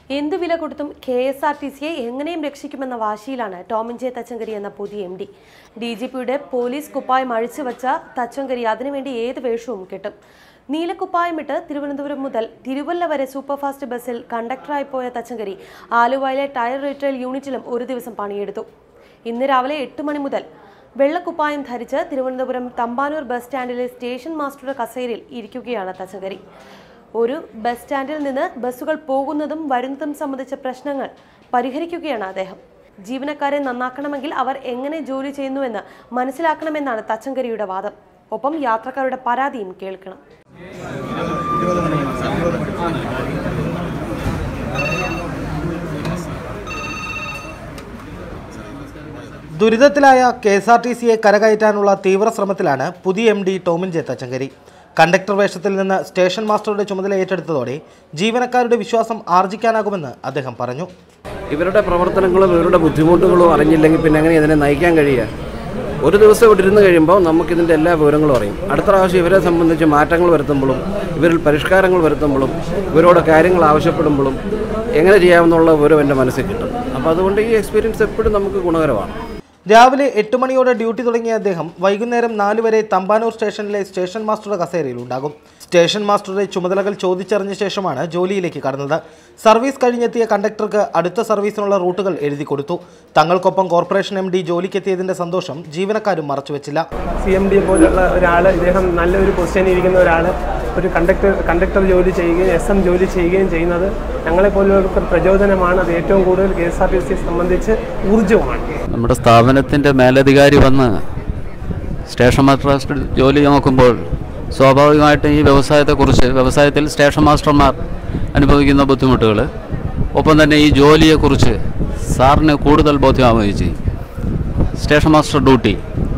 എന്ത് വില കൊടുത്തും കെ എസ് ആർ ടി സിയെ എങ്ങനെയും രക്ഷിക്കുമെന്ന വാശിയിലാണ് ടോമിൻ ജെ തച്ചങ്കരി എന്ന പുതിയ എം ഡി ഡി ജി പിയുടെ പോലീസ് കുപ്പായം അഴിച്ചു വച്ച തച്ചങ്കരി അതിനുവേണ്ടി ഏത് വേഷവും കിട്ടും നീലക്കുപ്പായമിട്ട് തിരുവനന്തപുരം മുതൽ തിരുവല്ല വരെ സൂപ്പർഫാസ്റ്റ് ബസ്സിൽ കണ്ടക്ടറായി പോയ തച്ചങ്കരി ആലുവയിലെ ടയർ റീറ്റെയിൽ യൂണിറ്റിലും ഒരു ദിവസം പണിയെടുത്തു ഇന്ന് രാവിലെ എട്ട് മണി മുതൽ വെള്ളക്കുപ്പായം ധരിച്ച് തിരുവനന്തപുരം തമ്പാനൂർ ബസ് സ്റ്റാൻഡിലെ സ്റ്റേഷൻ മാസ്റ്ററുടെ കസേരയിൽ ഇരിക്കുകയാണ് തച്ചങ്കരി ഒരു ബസ് സ്റ്റാൻഡിൽ നിന്ന് ബസ്സുകൾ പോകുന്നതും വരുന്നതും സംബന്ധിച്ച പ്രശ്നങ്ങൾ പരിഹരിക്കുകയാണ് അദ്ദേഹം ജീവനക്കാരെ നന്നാക്കണമെങ്കിൽ അവർ എങ്ങനെ ജോലി ചെയ്യുന്നുവെന്ന് മനസ്സിലാക്കണമെന്നാണ് തച്ചങ്കരിയുടെ വാദം ഒപ്പം യാത്രക്കാരുടെ പരാതിയും കേൾക്കണം ദുരിതത്തിലായ കെ എസ് ആർ ടി സിയെ കരകയറ്റാനുള്ള തീവ്ര ശ്രമത്തിലാണ് പുതിയ M D Tomin J Thachankari conductor വേഷത്തിൽ നിന്ന് സ്റ്റേഷൻ മാസ്റ്ററുടെ ചുമതല ഏറ്റെടുത്തതോടെ ജീവനക്കാരുടെ വിശ്വാസം ആർജിക്കാനാകുമെന്ന് അദ്ദേഹം പറഞ്ഞു ഇവരുടെ പ്രവർത്തനങ്ങളും ഇവരുടെ ബുദ്ധിമുട്ടുകളും അറിഞ്ഞില്ലെങ്കിൽ പിന്നെ എങ്ങനെ ഇതിനെ നയിക്കാൻ കഴിയുക ഒരു ദിവസം ഇവിടെ ഇരുന്ന് കഴിയുമ്പോൾ നമുക്കിതിൻ്റെ എല്ലാ വിവരങ്ങളും അറിയും അടുത്ത പ്രാവശ്യം ഇവരെ സംബന്ധിച്ച് മാറ്റങ്ങൾ വരുത്തുമ്പോഴും ഇവരിൽ പരിഷ്കാരങ്ങൾ വരുത്തുമ്പോഴും ഇവരോട് കാര്യങ്ങൾ ആവശ്യപ്പെടുമ്പോഴും എങ്ങനെ ചെയ്യാമെന്നുള്ള വിവരം എൻ്റെ മനസ്സിൽ കിട്ടും അപ്പോൾ അതുകൊണ്ട് ഈ എക്സ്പീരിയൻസ് എപ്പോഴും നമുക്ക് ഗുണകരമാണ് രാവിലെ എട്ട് മണിയോടെ ഡ്യൂട്ടി തുടങ്ങിയ അദ്ദേഹം വൈകുന്നേരം നാല് വരെ തമ്പാനൂർ സ്റ്റേഷനിലെ സ്റ്റേഷൻ മാസ്റ്ററുടെ കസേരയിൽ ഉണ്ടാകും സ്റ്റേഷൻ മാസ്റ്ററുടെ ചുമതലകൾ ചോദിച്ചറിഞ്ഞ ശേഷമാണ് ജോലിയിലേക്ക് കടന്നത് സർവീസ് കഴിഞ്ഞെത്തിയ കണ്ടക്ടർക്ക് അടുത്ത സർവീസിനുള്ള റൂട്ടുകൾ എഴുതി കൊടുത്തു തങ്ങൾക്കൊപ്പം കോർപ്പറേഷൻ എം ഡി ജോലിക്കെത്തിയതിന്റെ സന്തോഷം ജീവനക്കാരും മറച്ചുവെച്ചില്ല സി എം ഡി പോലുള്ള ഒരാൾ ഇദ്ദേഹം നല്ലൊരു പൊസിഷനിൽ ഇരിക്കുന്ന ഒരാൾ ഒരു കണ്ടക്ടർ കണ്ടക്ടർ ജോലി ചെയ്യുകയും എസ് എം ജോലി ചെയ്യുകയും ചെയ്യുന്നത് ഞങ്ങളെപ്പോലുള്ളവർക്ക് പ്രചോദനമാണ് അത് ഏറ്റവും കൂടുതൽ കെ എസ് ആർ ടി സിയെ സംബന്ധിച്ച് ഊർജ്ജവുമാണ് നമ്മുടെ സ്ഥാപനത്തിൻ്റെ മേലധികാരി വന്ന് സ്റ്റേഷൻ മാസ്റ്റർ ജോലി നോക്കുമ്പോൾ സ്വാഭാവികമായിട്ടും ഈ വ്യവസായത്തെക്കുറിച്ച് വ്യവസായത്തിൽ സ്റ്റേഷൻ മാസ്റ്റർമാർ അനുഭവിക്കുന്ന ബുദ്ധിമുട്ടുകൾ ഒപ്പം തന്നെ ഈ ജോലിയെക്കുറിച്ച് സാറിന് കൂടുതൽ ബോധ്യമാവുകയും ചെയ്യും സ്റ്റേഷൻ മാസ്റ്റർ ഡ്യൂട്ടി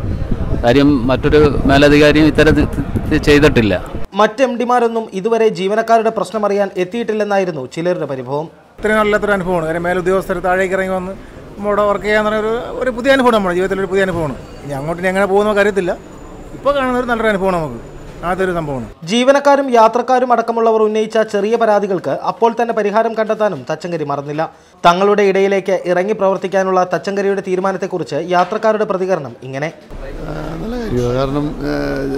കാര്യം മറ്റൊരു മേലധികാരിയും ഇത്തരത്തിൽ ചെയ്തിട്ടില്ല മറ്റ് എം ഡിമാരൊന്നും ഇതുവരെ ജീവനക്കാരുടെ പ്രശ്നമറിയാൻ എത്തിയിട്ടില്ലെന്നായിരുന്നു ചിലരുടെ പരിഭവം ഇത്രയും നല്ലൊരു അനുഭവമാണ് കാര്യം മേലുദ്യോഗസ്ഥർ താഴേക്ക് ഇറങ്ങി വന്ന് നമ്മുടെ വർക്ക് ചെയ്യാന്ന് പറഞ്ഞ ഒരു ഒരു പുതിയ അനുഭവം നമ്മുടെ ജീവിതത്തിൽ ഒരു പുതിയ അനുഭവമാണ് ഇനി അങ്ങോട്ട് ഇനി എങ്ങനെ പോകുന്ന അറിയത്തില്ല ഇപ്പോൾ കാണുന്ന ഒരു നല്ലൊരു അനുഭവമാണ് നമുക്ക് അതൊരു സംഭവമാണ് ജീവനക്കാരും യാത്രക്കാരും അടക്കമുള്ളവർ ഉന്നയിച്ച ചെറിയ പരാതികൾക്ക് അപ്പോൾ തന്നെ പരിഹാരം കണ്ടെത്താനും തച്ചങ്കരി മറന്നില്ല തങ്ങളുടെ ഇടയിലേക്ക് ഇറങ്ങി പ്രവർത്തിക്കാനുള്ള തച്ചങ്കരിയുടെ തീരുമാനത്തെക്കുറിച്ച് യാത്രക്കാരുടെ പ്രതികരണം ഇങ്ങനെ ആ, നല്ല കാര്യമാണ് കാരണം ആ,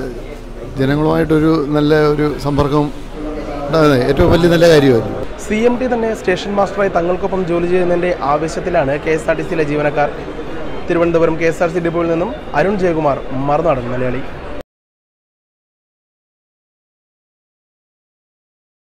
ജനങ്ങളുമായിട്ടൊരു നല്ല ഒരു സമ്പർക്കം ഉണ്ടാകുന്നത് ഏറ്റവും വലിയ നല്ല കാര്യമായിരുന്നു സി എം ടി തന്നെ സ്റ്റേഷൻ മാസ്റ്ററായി തങ്ങൾക്കൊപ്പം ജോലി ചെയ്യുന്നതിൻ്റെ ആവശ്യത്തിലാണ് കെ എസ് ആർ ടി സിയിലെ ജീവനക്കാർ Thiruvananthapuram K S R C ഡിപ്പോയിൽ നിന്നും അരുൺ ജയകുമാർ മറുനാടൻ മലയാളി